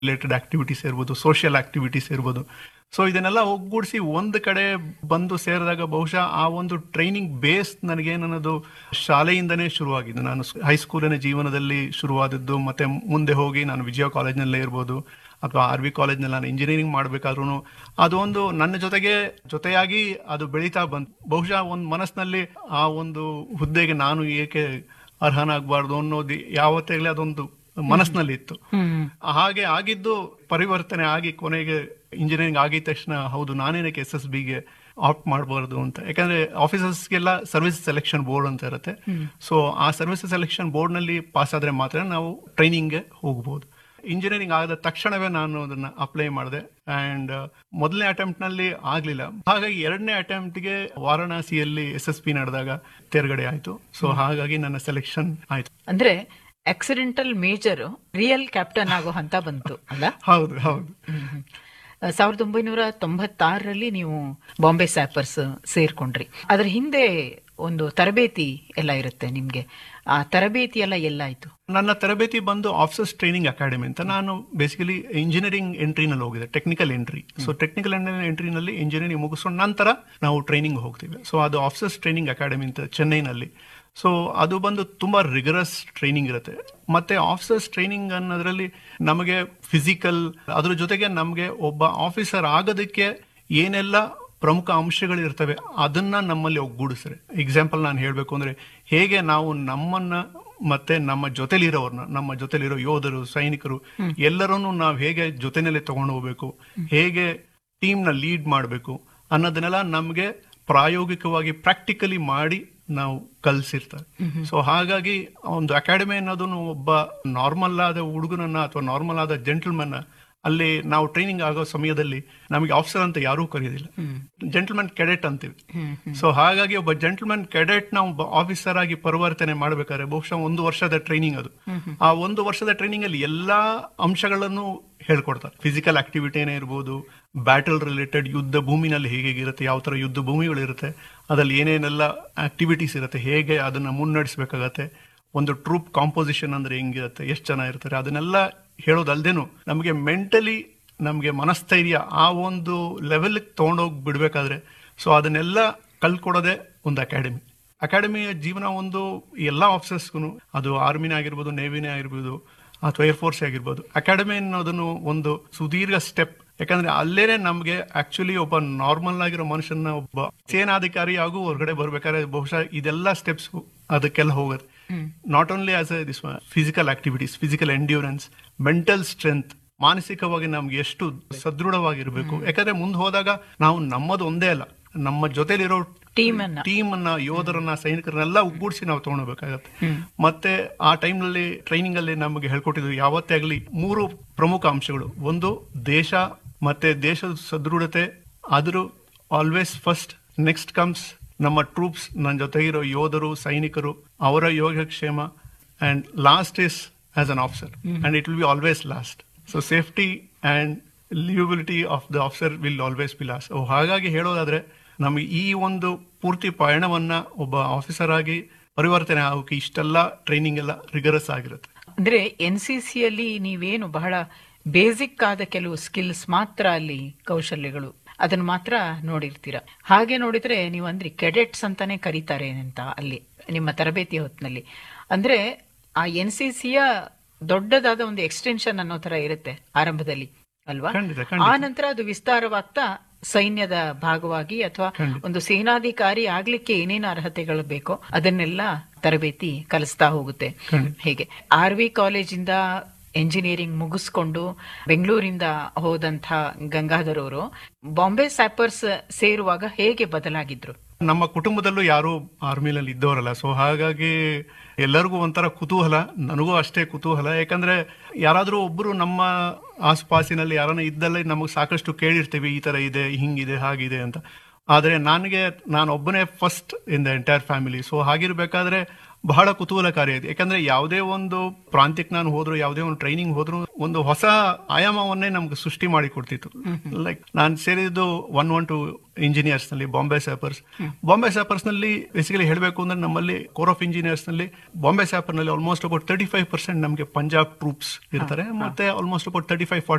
Related activities ಇರ್ಬೋದು social activities ಇರ್ಬೋದು so ಇದನ್ನೆಲ್ಲ ಒಗ್ಗೂಡಿಸಿ ಒಂದು ಕಡೆ ಬಂದು ಸೇರಿದಾಗ ಬಹುಶಃ ಆ ಒಂದು ಟ್ರೈನಿಂಗ್ ಬೇಸ್ ನನಗೇನನ್ನೋದು ಶಾಲೆಯಿಂದನೇ ಶುರುವಾಗಿದ್ದು ನಾನು ಹೈಸ್ಕೂಲಿನ ಜೀವನದಲ್ಲಿ ಶುರುವಾದದ್ದು ಮತ್ತೆ ಮುಂದೆ ಹೋಗಿ ನಾನು ವಿಜಯ ಕಾಲೇಜ್ನಲ್ಲೇ ಇರ್ಬೋದು ಅಥವಾ ಆರ್ ವಿ ಕಾಲೇಜ್ನಲ್ಲಿ ನಾನು ಇಂಜಿನಿಯರಿಂಗ್ ಮಾಡಬೇಕಾದ್ರೂ ಅದು ಒಂದು ನನ್ನ ಜೊತೆಗೆ ಜೊತೆಯಾಗಿ ಅದು ಬೆಳೀತಾ ಬಂತು ಬಹುಶಃ ಒಂದು ಮನಸ್ಸಿನಲ್ಲಿ ಆ ಒಂದು ಹುದ್ದೆಗೆ ನಾನು ಏಕೆ ಅರ್ಹನಾಗಬಾರ್ದು ಅನ್ನೋದು ಯಾವತ್ತಾಗಲೇ ಅದೊಂದು ಮನಸ್ಸಿನಲ್ಲಿ ಇತ್ತು ಹಾಗೆ ಆಗಿದ್ದು ಪರಿವರ್ತನೆ ಆಗಿ ಕೊನೆಗೆ ಇಂಜಿನಿಯರಿಂಗ್ ಆಗಿದ ತಕ್ಷಣ ಹೌದು ನಾನೇನಕ್ಕೆ ಎಸ್ ಎಸ್ ಬಿಗೆ ಆಪ್ಟ್ ಮಾಡಬಾರ್ದು ಅಂತ ಯಾಕಂದ್ರೆ ಆಫೀಸರ್ಸ್ಗೆಲ್ಲ ಸರ್ವಿಸ್ ಸೆಲೆಕ್ಷನ್ ಬೋರ್ಡ್ ಅಂತ ಇರುತ್ತೆ ಸೊ ಆ ಸರ್ವಿಸ್ ಸೆಲೆಕ್ಷನ್ ಬೋರ್ಡ್ ನಲ್ಲಿ ಪಾಸ್ ಆದ್ರೆ ಮಾತ್ರ ನಾವು ಟ್ರೈನಿಂಗ್ಗೆ ಹೋಗಬಹುದು ಇಂಜಿನಿಯರಿಂಗ್ ಆದ ತಕ್ಷಣವೇ ನಾನು ಅದನ್ನ ಅಪ್ಲೈ ಮಾಡಿದೆ ಅಂಡ್ ಮೊದಲನೇ ಅಟೆಂಪ್ಟ್ ನಲ್ಲಿ ಆಗ್ಲಿಲ್ಲ ಹಾಗಾಗಿ ಎರಡನೇ ಅಟೆಂಪ್ಟ್ ಗೆ ವಾರಣಾಸಿಯಲ್ಲಿ ಎಸ್ ಎಸ್ ಪಿ ನಡೆದಾಗ ತೇರ್ಗಡೆ ಆಯ್ತು ಸೊ ಹಾಗಾಗಿ ನನ್ನ ಸೆಲೆಕ್ಷನ್ ಆಯ್ತು ಅಂದ್ರೆ ಆಕ್ಸಿಡೆಂಟಲ್ ಮೇಜರ್ ರಿಯಲ್ ಕ್ಯಾಪ್ಟನ್ ಆಗೋ ಹಂತ ಬಂತು ಅಲ್ಲ ಹೌದು ಹೌದು ಸಾವಿರದ ಒಂಬೈನೂರ ತೊಂಬತ್ತಾರರಲ್ಲಿ ನೀವು ಬಾಂಬೆ ಸ್ಯಾಪರ್ಸ್ ಸೇರ್ಕೊಂಡ್ರಿ ಅದ್ರ ಹಿಂದೆ ಒಂದು ತರಬೇತಿ ಎಲ್ಲ ಇರುತ್ತೆ ನಿಮ್ಗೆ ಆ ತರಬೇತಿ ಎಲ್ಲ ಎಲ್ಲಾಯ್ತು ನನ್ನ ತರಬೇತಿ ಬಂದು ಆಫೀಸರ್ಸ್ ಟ್ರೈನಿಂಗ್ ಅಕಾಡೆಮಿ ಅಂತ ನಾನು ಬೇಸಿಕಲಿ ಇಂಜಿನಿಯರಿಂಗ್ ಎಂಟ್ರಿನಲ್ಲಿ ಹೋಗಿದೆ ಟೆಕ್ನಿಕಲ್ ಎಂಟ್ರಿ ಸೊ ಟೆಕ್ನಿಕಲ್ ಎಂಟ್ರಿನಲ್ಲಿ ಇಂಜಿನಿಯರಿಂಗ್ ಮುಗಿಸ್ಕೊಂಡ ನಂತರ ನಾವು ಟ್ರೈನಿಂಗ್ ಹೋಗ್ತೀವಿ ಸೊ ಅದು ಆಫೀಸರ್ಸ್ ಟ್ರೈನಿಂಗ್ ಅಕಾಡೆಮಿ ಅಂತ ಚೆನ್ನೈನಲ್ಲಿ ಸೊ ಅದು ಬಂದು ತುಂಬಾ ರಿಗರಸ್ ಟ್ರೈನಿಂಗ್ ಇರುತ್ತೆ ಮತ್ತೆ ಆಫೀಸರ್ಸ್ ಟ್ರೈನಿಂಗ್ ಅನ್ನೋದ್ರಲ್ಲಿ ನಮಗೆ ಫಿಸಿಕಲ್ ಅದ್ರ ಜೊತೆಗೆ ನಮಗೆ ಒಬ್ಬ ಆಫೀಸರ್ ಆಗೋದಕ್ಕೆ ಏನೆಲ್ಲ ಪ್ರಮುಖ ಅಂಶಗಳಿರ್ತವೆ ಅದನ್ನ ನಮ್ಮಲ್ಲಿ ಒಗ್ಗೂಡಿಸ್ತಾರೆ ಎಕ್ಸಾಂಪಲ್ ನಾನು ಹೇಳಬೇಕು ಅಂದ್ರೆ ಹೇಗೆ ನಾವು ನಮ್ಮನ್ನ ಮತ್ತೆ ನಮ್ಮ ಜೊತೆಲಿರೋರ್ನ ನಮ್ಮ ಜೊತೆಲಿರೋ ಯೋಧರು ಸೈನಿಕರು ಎಲ್ಲರನ್ನು ನಾವು ಹೇಗೆ ಜೊತೆನಲ್ಲಿ ತಗೊಂಡು ಹೋಗ್ಬೇಕು ಹೇಗೆ ಟೀಮ್ ನ ಲೀಡ್ ಮಾಡಬೇಕು ಅನ್ನೋದನ್ನೆಲ್ಲ ನಮ್ಗೆ ಪ್ರಾಯೋಗಿಕವಾಗಿ ಪ್ರಾಕ್ಟಿಕಲಿ ಮಾಡಿ ನಾವು ಕಲ್ಸಿರ್ತಾರೆ ಸೊ ಹಾಗಾಗಿ ಒಂದು ಅಕಾಡೆಮಿ ಅನ್ನೋದನ್ನು ಒಬ್ಬ ನಾರ್ಮಲ್ ಆದ ಹುಡುಗನನ್ನ ಅಥವಾ ನಾರ್ಮಲ್ ಆದ ಜೆಂಟಲ್ಮನ್ ಅಲ್ಲಿ ನಾವು ಟ್ರೈನಿಂಗ್ ಆಗೋ ಸಮಯದಲ್ಲಿ ನಮಗೆ ಆಫೀಸರ್ ಅಂತ ಯಾರೂ ಕರೆಯೋದಿಲ್ಲ ಜೆಂಟಲ್ಮನ್ ಕೆಡೆಟ್ ಅಂತೀವಿ ಸೊ ಹಾಗಾಗಿ ಒಬ್ಬ ಜೆಂಟಲ್ಮನ್ ಕೆಡೆಟ್ ನಾವು ಒಬ್ಬ ಆಫೀಸರ್ ಆಗಿ ಪರಿವರ್ತನೆ ಮಾಡಬೇಕಾದ್ರೆ ಬಹುಶಃ ಒಂದು ವರ್ಷದ ಟ್ರೈನಿಂಗ್ ಅದು ಆ ಒಂದು ವರ್ಷದ ಟ್ರೈನಿಂಗ್ ಅಲ್ಲಿ ಎಲ್ಲಾ ಅಂಶಗಳನ್ನು ಹೇಳ್ಕೊಡ್ತಾರೆ ಫಿಸಿಕಲ್ ಆಕ್ಟಿವಿಟಿನೇ ಇರ್ಬೋದು ಬ್ಯಾಟಲ್ ರಿಲೇಟೆಡ್ ಯುದ್ಧ ಭೂಮಿನಲ್ಲಿ ಹೇಗೆ ಇರುತ್ತೆ ಯಾವ ತರ ಯುದ್ಧ ಭೂಮಿಗಳಿರುತ್ತೆ ಅದ್ರಲ್ಲಿ ಏನೇನೆಲ್ಲ ಆಕ್ಟಿವಿಟೀಸ್ ಇರುತ್ತೆ ಹೇಗೆ ಅದನ್ನ ಮುನ್ನಡೆಸಬೇಕಾಗತ್ತೆ ಒಂದು ಟ್ರೂಪ್ ಕಾಂಪೋಸಿಷನ್ ಅಂದ್ರೆ ಹೆಂಗಿರುತ್ತೆ ಎಷ್ಟು ಜನ ಇರ್ತಾರೆ ಅದನ್ನೆಲ್ಲ ಹೇಳೋದಲ್ದೇನು ನಮಗೆ ಮೆಂಟಲಿ ನಮಗೆ ಮನಸ್ಥೈರ್ಯ ಆ ಒಂದು ಲೆವೆಲ್ ತಗೊಂಡೋಗಿ ಬಿಡ್ಬೇಕಾದ್ರೆ ಸೊ ಅದನ್ನೆಲ್ಲ ಕಲ್ಕೊಡೋದೇ ಒಂದು ಅಕಾಡೆಮಿ ಅಕಾಡೆಮಿಯ ಜೀವನ ಒಂದು ಎಲ್ಲಾ ಆಫೀಸರ್ಸ್ಗೂ ಅದು ಆರ್ಮಿನೇ ಆಗಿರ್ಬೋದು ನೇವಿನೇ ಆಗಿರ್ಬೋದು ಅಥವಾ ಏರ್ಫೋರ್ಸ್ ಆಗಿರ್ಬೋದು ಅಕಾಡೆಮಿ ಅನ್ನೋದನ್ನು ಒಂದು ಸುದೀರ್ಘ ಸ್ಟೆಪ್ ಯಾಕಂದ್ರೆ ಅಲ್ಲೇನೆ ನಮ್ಗೆ ಆಕ್ಚುಲಿ ಒಬ್ಬ ನಾರ್ಮಲ್ ಆಗಿರೋ ಮನುಷ್ಯನ ಒಬ್ಬ ಸೇನಾಧಿಕಾರಿ ಹಾಗೂ ಹೊರಗಡೆ ಬರ್ಬೇಕಾದ್ರೆ ಬಹುಶಃ ಇದೆಲ್ಲ ಸ್ಟೆಪ್ಸ್ ಅದಕ್ಕೆಲ್ಲ ಹೋಗುತ್ತೆ not only as a this physical activities physical endurance mental strength ಮಾನಸಿಕವಾಗಿ ನಮ್ಗೆ ಎಷ್ಟು ಸದೃಢವಾಗಿರ್ಬೇಕು ಯಾಕಂದ್ರೆ ಮುಂದೆ ಹೋದಾಗ ನಾವು ನಮ್ಮದು ಒಂದೇ ಅಲ್ಲ ನಮ್ಮ ಜೊತೆಲಿರೋ ಟೀಮ್ ಅನ್ನ ಟೀಮ್ ಅನ್ನ ಯೋಧರನ್ನ ಸೈನಿಕರನ್ನೆಲ್ಲ ಒಗ್ಗೂಡಿಸಿ ನಾವು ತಗೊಳ್ಬೇಕಾಗತ್ತೆ ಮತ್ತೆ ಆ ಟೈಮ್ ನಲ್ಲಿ ಟ್ರೈನಿಂಗ್ ಅಲ್ಲಿ ನಮಗೆ ಹೇಳ್ಕೊಟ್ಟಿದ್ರು ಯಾವತ್ತೇ ಆಗಲಿ ಮೂರು ಪ್ರಮುಖ ಅಂಶಗಳು ಒಂದು ದೇಶ ಮತ್ತೆ ದೇಶದ ಸದೃಢತೆ ಆದರೂ ಆಲ್ವೇಸ್ ಫಸ್ಟ್ ನೆಕ್ಸ್ಟ್ ಕಮ್ಸ್ ನಮ್ಮ ಟ್ರೂಪ್ಸ್ ನನ್ನ ಜೊತೆಗಿರೋ ಯೋಧರು ಸೈನಿಕರು ಅವರ ಯೋಗಕ್ಷೇಮ and last is as an officer and it will be always last so safety and livability of the officer will always be last ಹಾಗಾಗಿ ಹೇಳೋದಾದ್ರೆ ನಮಗೆ ಈ ಒಂದು ಪೂರ್ತಿ ಪಯಣವನ್ನ ಒಬ್ಬ ಆಫೀಸರ್ ಆಗಿ ಪರಿವರ್ತನೆ ಆಗೋಕೆ ಇಷ್ಟೆಲ್ಲ ಟ್ರೈನಿಂಗ್ ಎಲ್ಲ ರಿಗರಸ್ ಆಗಿರುತ್ತೆ ಅಂದ್ರೆ ಎನ್ ಸಿ ಸಿಯಲ್ಲಿ ನೀವೇನು ಬಹಳ ಬೇಸಿಕ್ ಆದ ಕೆಲವು ಸ್ಕಿಲ್ಸ್ ಮಾತ್ರ ಅಲ್ಲಿ ಕೌಶಲ್ಯಗಳು ಅದನ್ನ ಮಾತ್ರ ನೋಡಿರ್ತೀರ ಹಾಗೆ ನೋಡಿದ್ರೆ ನೀವು ಅಂದ್ರಿ ಕೆಡೆಟ್ಸ್ ಅಂತಾನೆ ಕರೀತಾರೆ ಅಂತ ಅಲ್ಲಿ ನಿಮ್ಮ ತರಬೇತಿ ಹೊತ್ತಿನಲ್ಲಿ ಅಂದ್ರೆ ಆ ಎನ್ ಸಿ ಸಿಯ ದೊಡ್ಡದಾದ ಒಂದು ಎಕ್ಸ್ಟೆನ್ಷನ್ ಅನ್ನೋ ತರ ಇರುತ್ತೆ ಆರಂಭದಲ್ಲಿ ಅಲ್ವಾ ಖಂಡಿತ, ಖಂಡಿತ. ಆ ನಂತರ ಅದು ವಿಸ್ತಾರವಾಗ್ತಾ ಸೈನ್ಯದ ಭಾಗವಾಗಿ ಅಥವಾ ಒಂದು ಸೇನಾಧಿಕಾರಿ ಆಗ್ಲಿಕ್ಕೆ ಏನೇನು ಅರ್ಹತೆಗಳು ಬೇಕೋ ಅದನ್ನೆಲ್ಲ ತರಬೇತಿ ಕಲಿಸ್ತಾ ಹೋಗುತ್ತೆ ಹೇಗೆ ಆರ್ ವಿ ಕಾಲೇಜಿಂದ ಎಂಜಿನಿಯರಿಂಗ್ ಮುಗಿಸ್ಕೊಂಡು ಬೆಂಗಳೂರಿಂದ ಹೋದಂಥ ಗಂಗಾಧರ್ ಅವರು ಬಾಂಬೆ ಸ್ಯಾಪರ್ಸ್ ಸೇರುವಾಗ ಹೇಗೆ ಬದಲಾಗಿದ್ರು ನಮ್ಮ ಕುಟುಂಬದಲ್ಲೂ ಯಾರು ಆರ್ಮಿನಲ್ಲಿ ಇದ್ದವರಲ್ಲ ಸೊ ಹಾಗಾಗಿ ಎಲ್ಲರಿಗೂ ಒಂಥರ ಕುತೂಹಲ ನನಗೂ ಅಷ್ಟೇ ಕುತೂಹಲ ಯಾಕಂದ್ರೆ ಯಾರಾದ್ರೂ ಒಬ್ರು ನಮ್ಮ ಆಸುಪಾಸಿನಲ್ಲಿ ಯಾರನ್ನ ಇದ್ದಲ್ಲಿ ನಮಗೆ ಸಾಕಷ್ಟು ಕೇಳಿರ್ತೀವಿ ಈ ತರ ಇದೆ ಹಿಂಗಿದೆ ಹಾಗಿದೆ ಅಂತ ಆದ್ರೆ ನನಗೆ ನಾನು ಒಬ್ಬನೇ first in the entire family so ಹಾಗಿರ್ಬೇಕಾದ್ರೆ ಬಹಳ ಕುತೂಹಲಕಾರಿ ಇದೆ ಯಾಕಂದ್ರೆ ಯಾವುದೇ ಒಂದು ಪ್ರಾಂತ್ಯಕ್ಕೆ ನಾನು ಹೋದ್ರು ಯಾವುದೇ ಒಂದು ಟ್ರೈನಿಂಗ್ ಹೋದ್ರು ಒಂದು ಹೊಸ ಆಯಾಮವನ್ನೇ ನಮ್ಗೆ ಸೃಷ್ಟಿ ಮಾಡಿ ಕೊಡ್ತಿತ್ತು ಲೈಕ್ ನಾನು ಸೇರಿದ್ದು ಒನ್ ಒನ್ ಟು ಇಂಜಿನಿಯರ್ಸ್ ನಲ್ಲಿ ಬಾಂಬೆ ಸ್ಯಾಪರ್ಸ್ ಬಾಂಬೆ ಸ್ಯಾಪರ್ಸ್ ನಲ್ಲಿ ಬೇಸಿಕಲಿ ಹೇಳಬೇಕು ಅಂದ್ರೆ ನಮ್ಮಲ್ಲಿ ಕೋರ್ ಆಫ್ ಇಂಜಿನಿಯರ್ಸ್ ನಲ್ಲಿ ಬಾಂಬೆ ಸ್ಯಾಪರ್ ನಲ್ಲಿ almost about thirty five percent ನಮಗೆ ಪಂಜಾಬ್ ಟ್ರೂಪ್ಸ್ ಇರ್ತಾರೆ ಮತ್ತೆ ಆಲ್ಮೋಸ್ಟ್ ಅಬೌಟ್ ತರ್ಟಿ ಫೈವ್